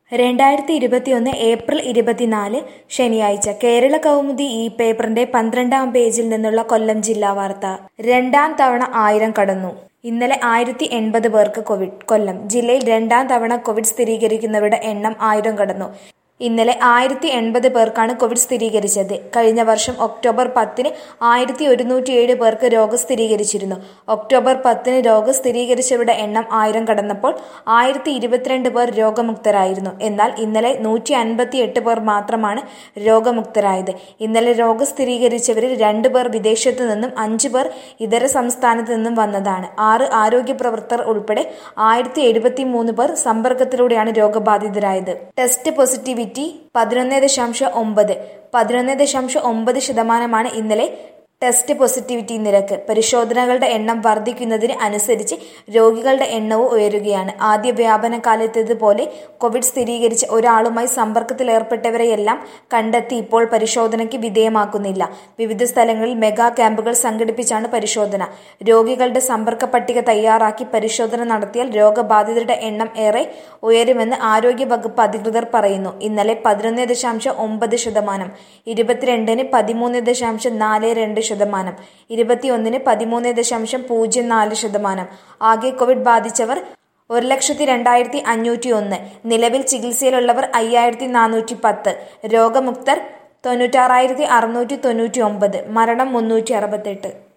രണ്ടായിരത്തി ഇരുപത്തിയൊന്ന് ഏപ്രിൽ ഇരുപത്തിനാല് ശനിയാഴ്ച കേരള കൗമുദി ഈ പേപ്പറിന്റെ പന്ത്രണ്ടാം പേജിൽ നിന്നുള്ള കൊല്ലം ജില്ലാ വാർത്ത രണ്ടാം തവണ ആയിരം കടന്നു ഇന്നലെ ആയിരത്തി എൺപത് പേർക്ക് കോവിഡ് കൊല്ലം ജില്ലയിൽ രണ്ടാം തവണ കോവിഡ് സ്ഥിരീകരിക്കുന്നവരുടെ എണ്ണം ആയിരം കടന്നു ഇന്നലെ ആയിരത്തി എൺപത് പേർക്കാണ് കോവിഡ് സ്ഥിരീകരിച്ചത് കഴിഞ്ഞ വർഷം ഒക്ടോബർ പത്തിന് ആയിരത്തി ഒരുന്നൂറ്റിയേഴ് പേർക്ക് രോഗം സ്ഥിരീകരിച്ചിരുന്നു ഒക്ടോബർ പത്തിന് രോഗം സ്ഥിരീകരിച്ചവരുടെ എണ്ണം ആയിരം കടന്നപ്പോൾ ആയിരത്തി ഇരുപത്തിരണ്ട് പേർ രോഗമുക്തരായിരുന്നു എന്നാൽ ഇന്നലെ നൂറ്റി അൻപത്തി എട്ട് പേർ മാത്രമാണ് രോഗമുക്തരായത് ഇന്നലെ രോഗം സ്ഥിരീകരിച്ചവരിൽ രണ്ടു പേർ വിദേശത്തു നിന്നും അഞ്ചു പേർ ഇതര സംസ്ഥാനത്തു നിന്നും വന്നതാണ് ആറ് ആരോഗ്യ പ്രവർത്തകർ ഉൾപ്പെടെ ആയിരത്തി എഴുപത്തി മൂന്ന് പേർ സമ്പർക്കത്തിലൂടെയാണ് രോഗബാധിതരായത് ടെസ്റ്റ് പോസിറ്റിവിറ്റി പതിനൊന്ന് ദശാംശം ഒമ്പത് പതിനൊന്ന് ദശാംശം ഒമ്പത് ശതമാനമാണ് ഇന്നലെ ടെസ്റ്റ് പോസിറ്റിവിറ്റി നിരക്ക് പരിശോധനകളുടെ എണ്ണം വർദ്ധിക്കുന്നതിന് അനുസരിച്ച് രോഗികളുടെ എണ്ണവും ഉയരുകയാണ് ആദ്യ വ്യാപന കാലത്തേതുപോലെ കോവിഡ് സ്ഥിരീകരിച്ച ഒരാളുമായി സമ്പർക്കത്തിലേർപ്പെട്ടവരെയെല്ലാം കണ്ടെത്തി ഇപ്പോൾ പരിശോധനയ്ക്ക് വിധേയമാക്കുന്നില്ല വിവിധ സ്ഥലങ്ങളിൽ മെഗാ ക്യാമ്പുകൾ സംഘടിപ്പിച്ചാണ് പരിശോധന രോഗികളുടെ സമ്പർക്ക പട്ടിക തയ്യാറാക്കി പരിശോധന നടത്തിയാൽ രോഗബാധിതരുടെ എണ്ണം ഏറെ ഉയരുമെന്ന് ആരോഗ്യ വകുപ്പ് അധികൃതർ പറയുന്നു ഇന്നലെ പതിനൊന്ന് ദശാംശം ഒമ്പത് ശതമാനം ഇരുപത്തിരണ്ടിന് പതിമൂന്ന് ദശാംശം നാല് രണ്ട് ശതമാനം ഇരുപത്തിയൊന്നിന് പതിമൂന്ന് ദശാംശം പൂജ്യം നാല് ശതമാനം ആകെ കോവിഡ് ബാധിച്ചവർ ഒരു ലക്ഷത്തി രണ്ടായിരത്തി അഞ്ഞൂറ്റി ഒന്ന് നിലവിൽ ചികിത്സയിലുള്ളവർ അയ്യായിരത്തി നാനൂറ്റി പത്ത് രോഗമുക്തർ തൊണ്ണൂറ്റാറായിരത്തി അറുന്നൂറ്റി തൊണ്ണൂറ്റി ഒമ്പത് മരണം മുന്നൂറ്റി അറുപത്തെട്ട്